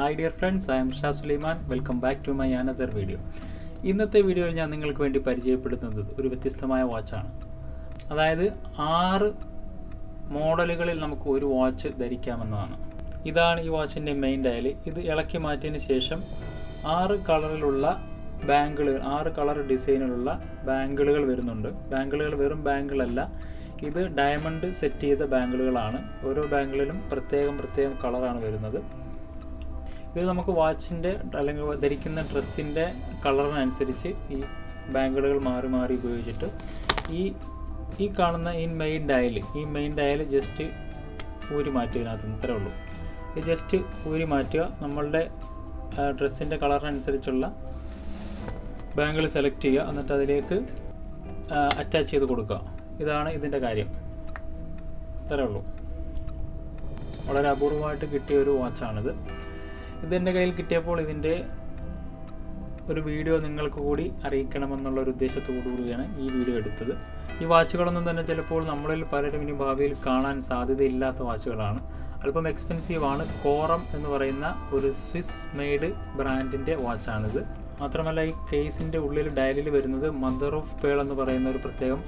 hi dear friends I am Shah Sulaiman welcome back to my another video ഇന്നത്തെ വീഡിയോയിൽ ഞാൻ നിങ്ങൾക്ക് വേണ്ടി പരിചയപ്പെടുത്തുന്നത് ഒരു വ്യത്യസ്തമായ വാച്ചാണ് അതായത് ആറ് മോഡലുകളിൽ നമുക്ക് ഒരു വാച്ച് ധരിക്കാമെന്നതാണ് ഇതാണ് ഈ വാച്ചിൻ്റെ മെയിൻ ഡയൽ ഇത് ഇളക്കി മാറ്റിയതിന് ശേഷം ആറ് കളറിലുള്ള ബാങ്കിളുകൾ ആറ് കളർ ഡിസൈനിലുള്ള ബാങ്കിളുകൾ വരുന്നുണ്ട് ബാങ്കിളുകൾ വെറും ബാങ്കിളല്ല ഇത് ഡയമണ്ട് സെറ്റ് ചെയ്ത ബാങ്കിളുകളാണ് ഓരോ ബാങ്കിളിലും പ്രത്യേകം പ്രത്യേകം കളറാണ് വരുന്നത് ഇത് നമുക്ക് വാച്ചിൻ്റെ അല്ലെങ്കിൽ ധരിക്കുന്ന ഡ്രസ്സിൻ്റെ കളറിനനുസരിച്ച് ഈ ബാങ്കിളുകൾ മാറി മാറി ഉപയോഗിച്ചിട്ട് ഈ ഈ കാണുന്ന ഈ മെയിൻ ഡയൽ ഈ മെയിൻ ഡയൽ ജസ്റ്റ് ഊരി മാറ്റുക ഇതിനകത്ത് ഇത്രേ ഉള്ളൂ ഇത് ജസ്റ്റ് ഊരി മാറ്റുക നമ്മളുടെ ഡ്രസ്സിൻ്റെ കളറിനനുസരിച്ചുള്ള ബാങ്കിൾ സെലക്ട് ചെയ്യുക എന്നിട്ട് അതിലേക്ക് അറ്റാച്ച് ചെയ്ത് കൊടുക്കുക ഇതാണ് ഇതിൻ്റെ കാര്യം ഇത്രേ ഉള്ളൂ വളരെ അപൂർവമായിട്ട് കിട്ടിയ ഒരു വാച്ചാണിത് ഇതെൻ്റെ കയ്യിൽ കിട്ടിയപ്പോൾ ഇതിൻ്റെ ഒരു വീഡിയോ നിങ്ങൾക്ക് കൂടി അറിയിക്കണമെന്നുള്ള ഒരു ഉദ്ദേശത്തോടു കൂടിയാണ് ഈ വീഡിയോ എടുത്തത് ഈ വാച്ചുകളൊന്നും തന്നെ ചിലപ്പോൾ നമ്മളിൽ പലരും ഇനി ഭാവിയിൽ കാണാൻ സാധ്യതയില്ലാത്ത വാച്ചുകളാണ് അല്പം എക്സ്പെൻസീവ് ആണ് കോറം എന്ന് പറയുന്ന ഒരു സ്വിസ് മെയ്ഡ് ബ്രാൻഡിൻ്റെ വാച്ചാണിത് മാത്രമല്ല ഈ കേസിൻ്റെ ഉള്ളിൽ ഡയലിൽ വരുന്നത് മദർ ഓഫ് പേൾ എന്ന് പറയുന്ന ഒരു പ്രത്യേകം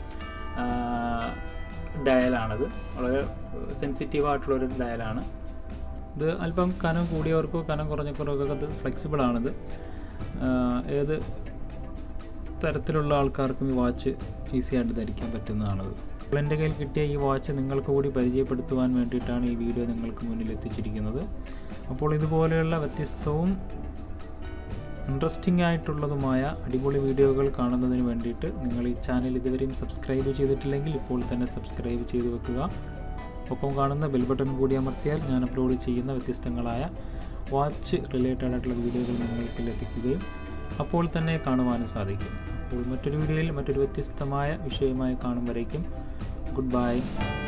ഡയലാണത് വളരെ സെൻസിറ്റീവ് ആയിട്ടുള്ളൊരു ഡയലാണ് ഇത് അല്പം കനം കൂടിയവർക്കോ കനം കുറഞ്ഞവർക്കൊക്കെ ഇത് ഫ്ലെക്സിബിൾ ആണിത് ഏത് തരത്തിലുള്ള ആൾക്കാർക്കും ഈ വാച്ച് ഈസി ആയിട്ട് ധരിക്കാൻ പറ്റുന്നതാണത് എൻ്റെ കയ്യിൽ കിട്ടിയ ഈ വാച്ച് നിങ്ങൾക്ക് കൂടി പരിചയപ്പെടുത്തുവാൻ വേണ്ടിയിട്ടാണ് ഈ വീഡിയോ നിങ്ങൾക്ക് മുന്നിൽ എത്തിച്ചിരിക്കുന്നത് അപ്പോൾ ഇതുപോലെയുള്ള വ്യത്യസ്തവും ഇൻട്രസ്റ്റിംഗ് ആയിട്ടുള്ളതുമായ അടിപൊളി വീഡിയോകൾ കാണുന്നതിന് വേണ്ടിയിട്ട് നിങ്ങൾ ഈ ചാനൽ ഇതുവരെയും സബ്സ്ക്രൈബ് ചെയ്തിട്ടില്ലെങ്കിൽ ഇപ്പോൾ തന്നെ സബ്സ്ക്രൈബ് ചെയ്ത് വെക്കുക ഒപ്പം കാണുന്ന ബെൽ ബട്ടൺ കൂടി അമർത്തിയാൽ ഞാൻ അപ്ലോഡ് ചെയ്യുന്ന വ്യത്യസ്തങ്ങളായ വാച്ച് റിലേറ്റഡ് ആയിട്ടുള്ള വീഡിയോകൾ നിങ്ങൾക്ക് ലഭിക്കുകയും അപ്പോൾ തന്നെ കാണുവാനും സാധിക്കും അപ്പോൾ മറ്റൊരു വീഡിയോയിൽ മറ്റൊരു വ്യത്യസ്തമായ വിഷയമായി കാണും വരേക്കും ഗുഡ് ബൈ